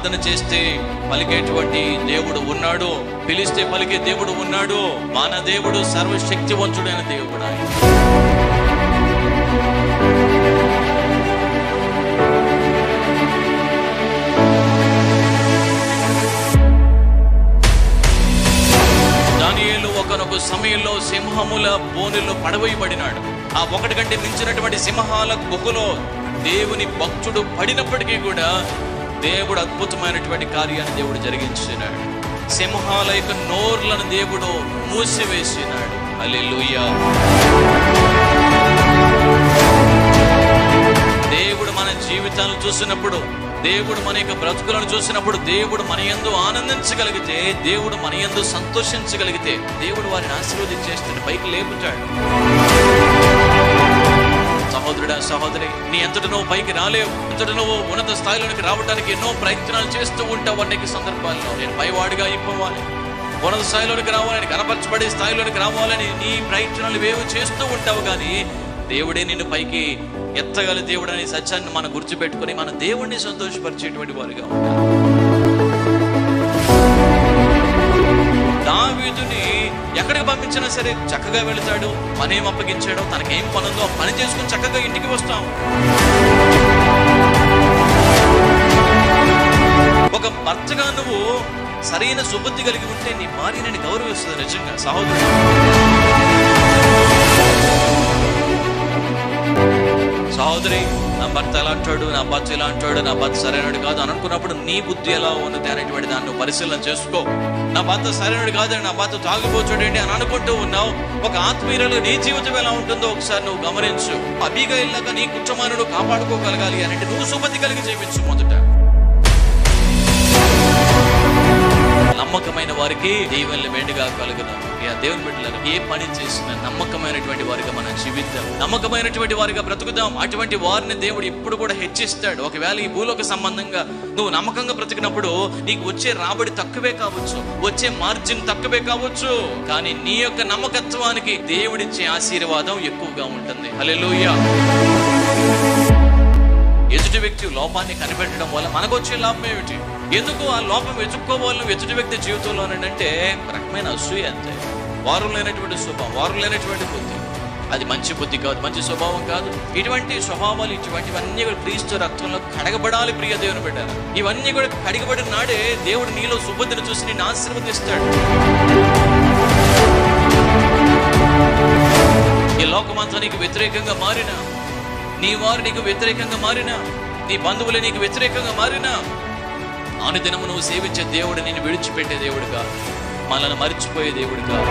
ప్రార్థన చేస్తే పలికేటువంటి దేవుడు ఉన్నాడు పిలిస్తే పలికే దేవుడు ఉన్నాడు మన దేవుడు సర్వశక్తివంతుడైన దేవుడు ఆయన దానియేలు ఒకనొక సమయంలో సింహముల బోనులో పడవేయబడినాడు ఆ ఒకటి కంటే మించినటువంటి సింహాల గుహలో దేవుని భక్తుడు పడినప్పటికీ కూడా దేవుడు అద్భుతమైనటువంటి కార్యాన్ని దేవుడు జరిగించినాడు సింహాల యొక్క నోర్లను దేవుడు మూసివేసినాడు అల్లెలుయ్యా దేవుడు మన జీవితాలను చూసినప్పుడు దేవుడు మన యొక్క బ్రతుకులను చూసినప్పుడు దేవుడు మన యందు ఆనందించగలిగితే దేవుడు మన యందు సంతోషించగలిగితే దేవుడు వారిని ఆశీర్వదించేస్తుంది పైకి లేపుతాడు సహోదరుడా సహోదరి నీ ఎంతట నువ్వు పైకి రాలేవు ఎంతట నువ్వు ఉన్నత స్థాయిలోనికి రావడానికి ఎన్నో ప్రయత్నాలు చేస్తూ ఉంటావు అనేక సందర్భాల్లో నేను పైవాడిగా అయిపోవాలి ఉన్నత స్థాయిలోనికి రావాలని కనపరచబడే స్థాయిలోనికి రావాలని నీ ప్రయత్నాలు వేవు చేస్తూ ఉంటావు కానీ దేవుడే నిన్ను పైకి ఎత్తగల దేవుడు అనే సత్యాన్ని మనం గుర్తుపెట్టుకొని మన దేవుణ్ణి సంతోషపరిచేటువంటి వారిగా ఉంటారు దావీదుని ఎక్కడికి పంపించినా సరే చక్కగా వెళతాడు పనేం అప్పగించాడో తనకేం పని ఉందో ఆ పని చేసుకుని చక్కగా ఇంటికి వస్తాం ఒక భర్తగా నువ్వు సరైన సుబుద్ధి కలిగి ఉంటే నీ భార్య నేను గౌరవిస్తుంది నిజంగా సహోదరు సహోదరి నా భర్త ఎలా అంటాడు నా భర్త ఎలా అంటాడు నా భర్త సరైనడు కాదు అని అనుకున్నప్పుడు నీ బుద్ధి ఎలా ఉన్నది అనేటువంటి దాన్ని నువ్వు పరిశీలన చేసుకో నా భర్త సరైనడు కాదని నా భర్త తాగుపోతాడండి అని అనుకుంటూ ఉన్నావు ఒక ఆత్మీయులలో నీ జీవితం ఎలా ఉంటుందో ఒకసారి నువ్వు గమనించు అభిగా ఇల్లాక నీ కుటుంబాన్ని నువ్వు కాపాడుకోగలగాలి అని అంటే నువ్వు సుమతి కలిగి జీవించు మొదట నమ్మకమైన వారికి దేవుని మెండుగా కలుగును ఇక దేవుని బిడ్డలను ఏ పని చేసినా నమ్మకమైనటువంటి వారిగా మనం జీవిద్దాం నమ్మకమైనటువంటి వారిగా బ్రతుకుదాం అటువంటి వారిని దేవుడు ఇప్పుడు కూడా హెచ్చిస్తాడు ఒకవేళ ఈ భూలోక సంబంధంగా నువ్వు నమ్మకంగా బ్రతికినప్పుడు నీకు వచ్చే రాబడి తక్కువే కావచ్చు వచ్చే మార్జిన్ తక్కువే కావచ్చు కానీ నీ యొక్క నమ్మకత్వానికి దేవుడిచ్చే ఆశీర్వాదం ఎక్కువగా ఉంటుంది హల్లెలూయా ఎదుటి వ్యక్తి లోపాన్ని కనిపెట్టడం వల్ల మనకు వచ్చే లాభం ఏమిటి ఎందుకు ఆ లోపం వెతుక్కోవాలని ఎదుటి వ్యక్తి జీవితంలో అంటే ఒక రకమైన అసూయ అంతే వారు లేనటువంటి స్వభావం వారు లేనటువంటి బుద్ధి అది మంచి బుద్ధి కాదు మంచి స్వభావం కాదు ఇటువంటి స్వభావాలు ఇటువంటివన్నీ కూడా క్రీస్తు రక్తంలో కడగబడాలి ప్రియ దేవుని బిడ్డారు ఇవన్నీ కూడా కడిగబడిన నాడే దేవుడు నీలో సుబుద్ధిని చూసి నిన్ను ఆశీర్వదిస్తాడు ఈ లోకమంతా నీకు వ్యతిరేకంగా మారిన నీ వారు నీకు వ్యతిరేకంగా మారినా నీ బంధువులు నీకు వ్యతిరేకంగా మారినా అనుదినము నువ్వు సేవించే దేవుడు నిన్ను విడిచిపెట్టే దేవుడు కాదు మనల్ని మరిచిపోయే దేవుడు కాదు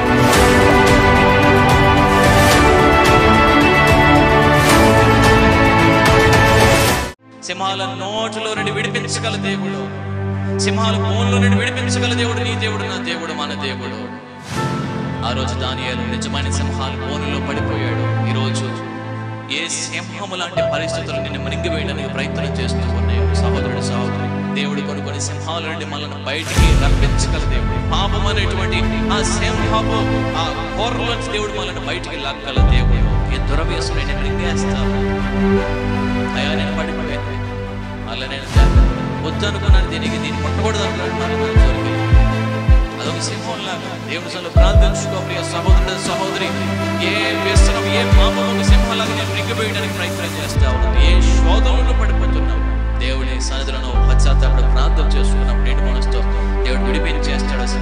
సింహాల నోటిలో నుండి విడిపించగల దేవుడు సింహాల బోన్లో నుండి విడిపించగల దేవుడు నీ దేవుడు నా దేవుడు మన దేవుడు ఆ రోజు దానియాలు నిజమైన సింహాల బోనులో పడిపోయాడు ఈ రోజు ఏ సింహము లాంటి పరిస్థితులు నిన్ను మృంగివేయడానికి ప్రయత్నం చేస్తూ ఉన్నాయి సహోదరుడు సహోదరి దేవుడు కొన్ని కొన్ని సింహాల నుండి మనల్ని బయటికి రప్పించగల దేవుడు పాపం అనేటువంటి ఆ సింహపు ఆ కోరల నుంచి దేవుడు మనల్ని బయటికి లాక్కల దేవుడు ఏ దురవ్యసనం నేను మృంగేస్తాను అయ్యా నేను పడిపోయాను మళ్ళీ నేను వద్దనుకున్నాను దీనికి దీన్ని ముట్టకూడదు అనుకున్నాను మళ్ళీ నా జోలికి అదొక సింహం లాగా దేవుని సన్నిధిలో ప్రార్థించుకో ప్రియ సహోదరుడు సహోదరి ఏ వ్యసనం ఏ పాపం ఒక సింహంలాగా నేను రింగిపోయడానికి ప్రయత్నం చేస్తా ఉన్నాను ఏ శోధనలో పడిపోతున్నావు దేవుని సన్నిధిలో నువ్వు పశ్చాత్తాపడు ప్రార్థన చేసుకున్నప్పుడు నేను మనసుతో దేవుడు విడిపించేస్తాడు